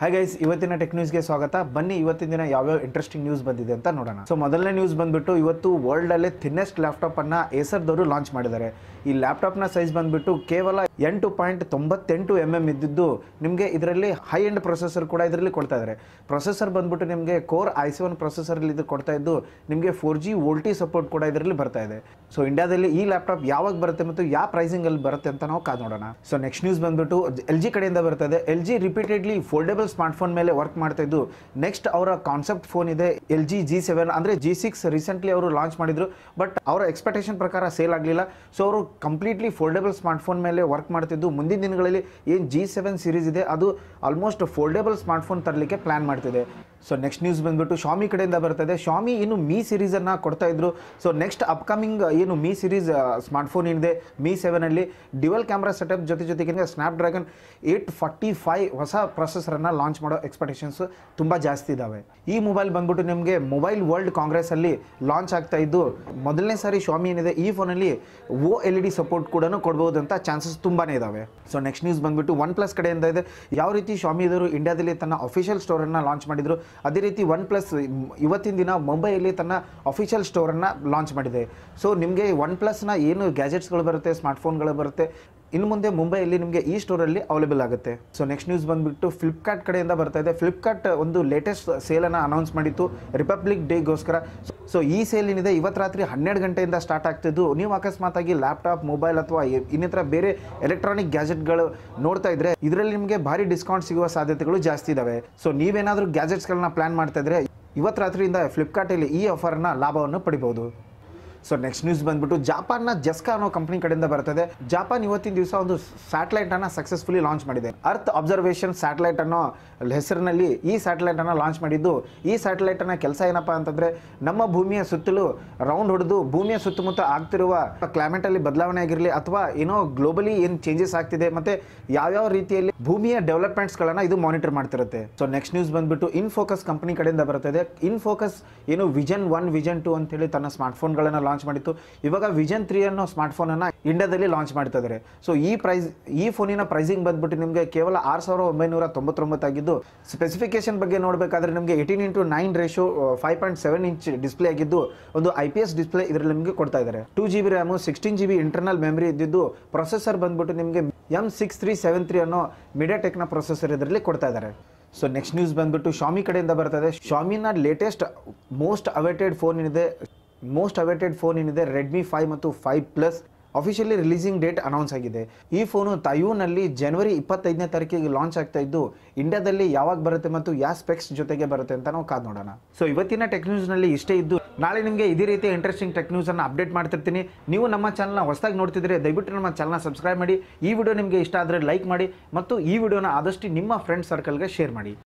hi guys ಇವತ್ತಿನ tech ನ್ಯೂಸ್ಗೆ ಸ್ವಾಗತ ಬನ್ನಿ ಇವತ್ತಿನ ದಿನ ಯಾವ್ಯಾವ ಇಂಟ್ರೆಸ್ಟಿಂಗ್ ನ್ಯೂಸ್ ಬಂದಿದೆ ಅಂತ ನೋಡೋಣ ಸೊ ಮೊದಲನೇ ನ್ಯೂಸ್ ಬಂದ್ಬಿಟ್ಟು ಇವತ್ತು ವರ್ಲ್ಡ್ ಅಲ್ಲೇ ಥಿನ್ನೆಸ್ಟ್ ಲ್ಯಾಪ್ಟಾಪ್ ಅನ್ನ ಏಸರ್ದವರು ಲಾಂಚ್ ಮಾಡಿದ್ದಾರೆ ಈ ಲ್ಯಾಪ್ಟಾಪ್ನ ಸೈಜ್ ಬಂದ್ಬಿಟ್ಟು ಕೇವಲ ಎಂಟು ಪಾಯಿಂಟ್ ತೊಂಬತ್ತೆಂಟು ಎಮ್ ಎಮ್ ಇದ್ದಿದ್ದು ನಿಮಗೆ ಇದರಲ್ಲಿ ಹೈ ಎಂಡ್ ಪ್ರೊಸೆಸರ್ ಕೂಡ ಇದರಲ್ಲಿ ಕೊಡ್ತಾ ಇದ್ದಾರೆ ಪ್ರೊಸೆಸರ್ ಬಂದ್ಬಿಟ್ಟು ನಿಮಗೆ core I C one processor ಇದು ಕೊಡ್ತಾ ಇದ್ದು ನಿಮಗೆ ಫೋರ್ ಜಿ ವೋಲ್ಟಿ ಸಪೋರ್ಟ್ ಕೂಡ ಇದರಲ್ಲಿ ಬರ್ತಾ ಇದೆ ಸೊ ಇಂಡಿಯಾದಲ್ಲಿ ಈ ಲ್ಯಾಪ್ಟಾಪ್ ಯಾವಾಗ ಬರುತ್ತೆ ಮತ್ತು ಯಾವ ಪ್ರೈಸಿಂಗ್ ಅಲ್ಲಿ ಬರುತ್ತೆ ಅಂತ ನಾವು ಕಾದ್ ನೋಡೋಣ ಸೊ ನೆಕ್ಸ್ಟ್ ನ್ಯೂಸ್ ಬಂದ್ಬಿಟ್ಟು ಎಲ್ ಜಿ ಕಡೆಯಿಂದ ಬರ್ತದೆ L G repeatedly foldable smartphone ಮೇಲೆ ವರ್ಕ್ ಮಾಡ್ತಾ ಇದ್ದು ನೆಕ್ಸ್ಟ್ ಅವರ ಕಾನ್ಸೆಪ್ಟ್ ಫೋನ್ ಇದೆ ಎಲ್ ಜಿ ಜಿ ಸೆವೆನ್ ಅಂದರೆ ಜಿ ಸಿಕ್ಸ್ ರೀಸೆಂಟ್ಲಿ ಅವರು ಲಾಂಚ್ ಮಾಡಿದ್ರು ಬಟ್ ಅವರ ಎಕ್ಸ್ಪೆಕ್ಟೇಷನ್ ಪ್ರಕಾರ ಸೇಲ್ ಆಗಲಿಲ್ಲ ಸೊ ಅವರು ಕಂಪ್ಲೀಟ್ಲಿ ಫೋಲ್ಡೇಬಲ್ ಸ್ಮಾರ್ಟ್ಫೋನ್ ಮೇಲೆ ವರ್ಕ್ ಮಾಡ್ತಿದ್ದು ಮುಂದಿನ ದಿನಗಳಲ್ಲಿ ಏನು ಜಿ ಸೆವೆನ್ ಸೀರೀಸ್ ಇದೆ ಅದು ಆಲ್ಮೋಸ್ಟ್ ಫೋಲ್ಡೇಬಲ್ ಸ್ಮಾರ್ಟ್ಫೋನ್ ತರಲಿಕ್ಕೆ ಪ್ಲಾನ್ ಮಾಡ್ತಿದೆ ಸೊ ನೆಕ್ಸ್ಟ್ ನ್ಯೂಸ್ ಬಂದ್ಬಿಟ್ಟು ಶಾಮಿ ಕಡೆಯಿಂದ ಬರ್ತದೆ ಶಾಮಿ ಇನ್ನು ಮೀ ಸೀರೀಸನ್ನು ಕೊಡ್ತಾ ಇದ್ರು ಸೊ ನೆಕ್ಸ್ಟ್ ಅಪ್ಕಮಿಂಗ್ ಏನು ಮೀ ಸೀರೀಸ್ ಸ್ಮಾರ್ಟ್ಫೋನ್ ಏನಿದೆ ಮೀ ಸೆವೆನಲ್ಲಿ ಡಿವಲ್ ಕ್ಯಾಮ್ರಾ ಸೆಟಪ್ ಜೊತೆ ಜೊತೆಗೆ Snapdragon eight forty five ಹೊಸ ಪ್ರೊಸೆಸರನ್ನು ಲಾಂಚ್ ಮಾಡೋ ಎಕ್ಸ್ಪೆಕ್ಟೇಷನ್ಸ್ ತುಂಬ ಜಾಸ್ತಿ ಇದ್ದಾವೆ ಈ ಮೊಬೈಲ್ ಬಂದ್ಬಿಟ್ಟು ನಿಮಗೆ ಮೊಬೈಲ್ ವರ್ಲ್ಡ್ ಕಾಂಗ್ರೆಸ್ಸಲ್ಲಿ ಲಾಂಚ್ ಆಗ್ತಾ ಇದ್ದು ಮೊದಲನೇ ಸಾರಿ ಶಾಮಿ ಏನಿದೆ ಈ ಫೋನಲ್ಲಿ O L E D support ಕೂಡ ಕೊಡ್ಬೋದು ಅಂತ ಚಾನ್ಸಸ್ ತುಂಬಾ ಇದ್ದಾವೆ ಸೊ ನೆಕ್ಸ್ಟ್ ನ್ಯೂಸ್ ಬಂದ್ಬಿಟ್ಟು ಒನ್ ಪ್ಲಸ್ ಕಡೆಯಿಂದ ಇದೆ ಯಾವ ರೀತಿ ಶಾಮಿ ಇವರು ಇಂಡಿಯಾದಲ್ಲಿ ತನ್ನ ಅಫಿಷಿಯಲ್ ಸ್ಟೋರನ್ನು ಲಾಂಚ್ ಮಾಡಿದ್ರು ಅದೇ ರೀತಿ ಒನ್ ಪ್ಲಸ್ ಇವತ್ತಿನ ದಿನ ಮುಂಬೈಯಲ್ಲಿ ತನ್ನ ಅಫಿಷಿಯಲ್ ಸ್ಟೋರನ್ನು ಲಾಂಚ್ ಮಾಡಿದೆ ಸೊ ನಿಮಗೆ ಒನ್ ಪ್ಲಸ್ನ ಏನು ಗ್ಯಾಜೆಟ್ಸ್ಗಳು ಬರುತ್ತೆ ಸ್ಮಾರ್ಟ್ಫೋನ್ಗಳು ಬರುತ್ತೆ ಇನ್ನು ಮುಂದೆ ಮುಂಬೈಯಲ್ಲಿ ನಿಮಗೆ ಈ ಸ್ಟೋರಲ್ಲಿ ಅವೈಲೇಬಲ್ ಆಗುತ್ತೆ ಸೊ ನೆಕ್ಸ್ಟ್ ನ್ಯೂಸ್ ಬಂದ್ಬಿಟ್ಟು ಫ್ಲಿಪ್ಕಾರ್ಟ್ ಕಡೆಯಿಂದ ಬರ್ತಾ ಇದೆ ಫ್ಲಿಪ್ಕಾರ್ಟ್ ಒಂದು ಲೇಟೆಸ್ಟ್ ಸೇಲನ್ನು ಅನೌನ್ಸ್ ಮಾಡಿತ್ತು ರಿಪಬ್ಲಿಕ್ ಡೇಗೋಸ್ಕರ ಸೊ ಈ ಸೇಲ್ ಏನಿದೆ ಇವತ್ತು ರಾತ್ರಿ ಹನ್ನೆರಡು ಗಂಟೆಯಿಂದ ಸ್ಟಾರ್ಟ್ ಆಗ್ತಿದ್ದು ನೀವು ಅಕಸ್ಮಾತಾಗಿ ಲ್ಯಾಪ್ಟಾಪ್ ಮೊಬೈಲ್ ಅಥವಾ ಇನ್ನಿತರ ಬೇರೆ ಎಲೆಕ್ಟ್ರಾನಿಕ್ ಗ್ಯಾಜೆಟ್ಗಳು ನೋಡ್ತಾ ಇದ್ರೆ ಇದರಲ್ಲಿ ನಿಮಗೆ ಭಾರಿ ಡಿಸ್ಕೌಂಟ್ ಸಿಗುವ ಸಾಧ್ಯತೆಗಳು ಜಾಸ್ತಿ ಇದಾವೆ ಸೊ ನೀವೇನಾದರೂ ಗ್ಯಾಜೆಟ್ಸ್ಗಳನ್ನ ಪ್ಲಾನ್ ಮಾಡ್ತಾ ಇದ್ರೆ ಇವತ್ತು ರಾತ್ರಿಯಿಂದ ಫ್ಲಿಪ್ಕಾರ್ಟಲ್ಲಿ ಈ ಆಫರ್ನ ಲಾಭವನ್ನು ಪಡಿಬಹುದು ಸೊ ನೆಕ್ಸ್ಟ್ ನ್ಯೂಸ್ ಬಂದ್ಬಿಟ್ಟು ಜಾಪಾನ್ನ ಜಸ್ಕಾ ಅನ್ನೋ ಕಂಪ್ನಿ ಕಡೆಯಿಂದ ಬರ್ತದೆ ಜಾಪಾನ್ ಇವತ್ತಿನ ದಿವಸ ಒಂದು ಸ್ಯಾಟಲೈಟ್ ಅನ್ನ ಸಕ್ಸಸ್ಫುಲಿ ಲಾಂಚ್ ಮಾಡಿದೆ ಅರ್ತ್ ಅಬ್ಸರ್ವೇಷನ್ ಸ್ಯಾಟಲೈಟ್ ಅನ್ನೋ ಹೆಸರಿನಲ್ಲಿ ಈ ಸ್ಯಾಟಲೈಟ್ ಅನ್ನ ಲಾಂಚ್ ಮಾಡಿದ್ದು ಈ ಸ್ಯಾಟಲೈಟ್ ಅನ್ನ ಕೆಲಸ ಏನಪ್ಪಾ ಅಂತಂದ್ರೆ ನಮ್ಮ ಭೂಮಿಯ ಸುತ್ತಲೂ ರೌಂಡ್ ಹೊಡೆದು ಭೂಮಿಯ ಸುತ್ತಮುತ್ತ ಆಗ್ತಿರುವ ಕ್ಲೈಮೇಟ್ ಅಲ್ಲಿ ಬದಲಾವಣೆ ಆಗಿರಲಿ ಅಥವಾ ಏನೋ ಗ್ಲೋಬಲಿ ಏನು ಚೇಂಜಸ್ ಆಗ್ತಿದೆ ಮತ್ತೆ ಯಾವ್ಯಾವ ರೀತಿಯಲ್ಲಿ ಭೂಮಿಯ ಡೆವಲಪ್ಮೆಂಟ್ಸ್ ಗಳನ್ನ ಇದು ಮಾನಿಟರ್ ಮಾಡ್ತಿರುತ್ತೆ ಸೊ ನೆಕ್ಸ್ಟ್ ನ್ಯೂಸ್ ಬಂದ್ಬಿಟ್ಟು ಇನ್ ಫೋಕಸ್ ಕಂಪನಿ ಕಡೆಯಿಂದ ಬರ್ತದೆ ಇನ್ ಫೋಕಸ್ ಏನು ವಿಜನ್ ಒನ್ ವಿಜನ್ ಟು ಅಂತ ಹೇಳಿ ತನ್ನ ಸ್ಮಾರ್ಟ್ಫೋನ್ಗಳನ್ನು ಲಾಂಚ್ ಮಾಡಿತ್ತು ಇವಾಗ ವಿಜನ್ ತ್ರೀ ಅನ್ನೋ ಸ್ಮಾರ್ಟ್ಫೋನ್ ಅನ್ನ ಇಂಡಿಯಾದಲ್ಲಿ ಲಾಂಚ್ ಮಾಡ್ತಾ ಇದ್ದಾರೆ ಸೊ ಈ ಪ್ರೈಸ್ ಈ ಫೋನಿನ ಪ್ರೈಸಿಂಗ್ ಬಂದ್ಬಿಟ್ಟು ನಿಮಗೆ ಕೇವಲ ಆರು ಸಾವಿರ ಒಂಬೈನೂರ ತೊಂಬತ್ತೊಂಬತ್ತಾಗಿದ್ದು ಸ್ಪೆಸಿಫಿಕೇಶನ್ ಬಗ್ಗೆ ನೋಡಬೇಕಾದ್ರೆ ನಿಮಗೆ eighteen into nine ratio five point seven inch display ಆಗಿದ್ದು ಒಂದು ಐ ಪಿ ಎಸ್ ಡಿಸ್ಪ್ಲೇ ಇದರಲ್ಲಿ ನಿಮಗೆ ಕೊಡ್ತಾ ಇದ್ದಾರೆ two G B RAM sixteen G B internal memory ಇದ್ದಿದ್ದು ಪ್ರೊಸೆಸರ್ ಬಂದ್ಬಿಟ್ಟು ನಿಮಗೆ M six three seven three ಅನ್ನೋ ಮೀಡಿಯಾಟೆಕ್ನ ಪ್ರೊಸೆಸರ್ ಇದರಲ್ಲಿ ಕೊಡ್ತಾ ಇದ್ದಾರೆ ಸೊ ನೆಕ್ಸ್ಟ್ ನ್ಯೂಸ್ ಬಂದ್ಬಿಟ್ಟು ಶಾಮಿ ಕಡೆಯಿಂದ ಬರ್ತದೆ ಶಾಮಿನ ಲೇಟೆಸ್ಟ್ ಮೋಸ್ಟ್ ಅವೇಟೆಡ್ ಫೋನ್ ಏನಿದೆ ಮೋಸ್ಟ್ ಅವೇಟೆಡ್ ಫೋನ್ ಏನಿದೆ ರೆಡ್ಮಿ ಫೈವ್ ಮತ್ತು five plus officially releasing date announce ಆಗಿದೆ ಈ ಫೋನು ತೈಯೂನಲ್ಲಿ ಜನವರಿ ಇಪ್ಪತ್ತೈದನೇ ತಾರೀಕಿಗೆ ಲಾಂಚ್ ಆಗ್ತಾ ಇದ್ದು ಇಂಡಿಯಾದಲ್ಲಿ ಯಾವಾಗ ಬರುತ್ತೆ ಮತ್ತು ಯಾವ ಸ್ಪೆಕ್ಸ್ ಜೊತೆಗೆ ಬರುತ್ತೆ ಅಂತ ನಾವು ಕಾದ್ ನೋಡೋಣ ಸೊ ಇವತ್ತಿನ ಟೆಕ್ ನ್ಯೂಸ್ನಲ್ಲಿ ಇಷ್ಟೇ ಇದ್ದು ನಾಳೆ ನಿಮಗೆ ಇದೇ ರೀತಿಯ ಇಂಟ್ರೆಸ್ಟಿಂಗ್ ಟೆಕ್ ನ್ಯೂಸನ್ನು ಅಪ್ಡೇಟ್ ಮಾಡ್ತಿರ್ತೀನಿ ನೀವು ನಮ್ಮ ಚಾನಲ್ನ ಹೊಸದಾಗಿ ನೋಡ್ತಿದ್ರೆ ದಯವಿಟ್ಟು ನಮ್ಮ ಚಾನಲ್ನ ಸಬ್ಸ್ಕ್ರೈಬ್ ಮಾಡಿ ಈ ವಿಡಿಯೋ ನಿಮಗೆ ಇಷ್ಟ ಆದರೆ ಲೈಕ್ ಮಾಡಿ ಮತ್ತು ಈ ವಿಡಿಯೋನ ಆದಷ್ಟು ನಿಮ್ಮ ಫ್ರೆಂಡ್ ಸರ್ಕಲ್ಗೆ ಶೇರ್ ಮಾಡಿ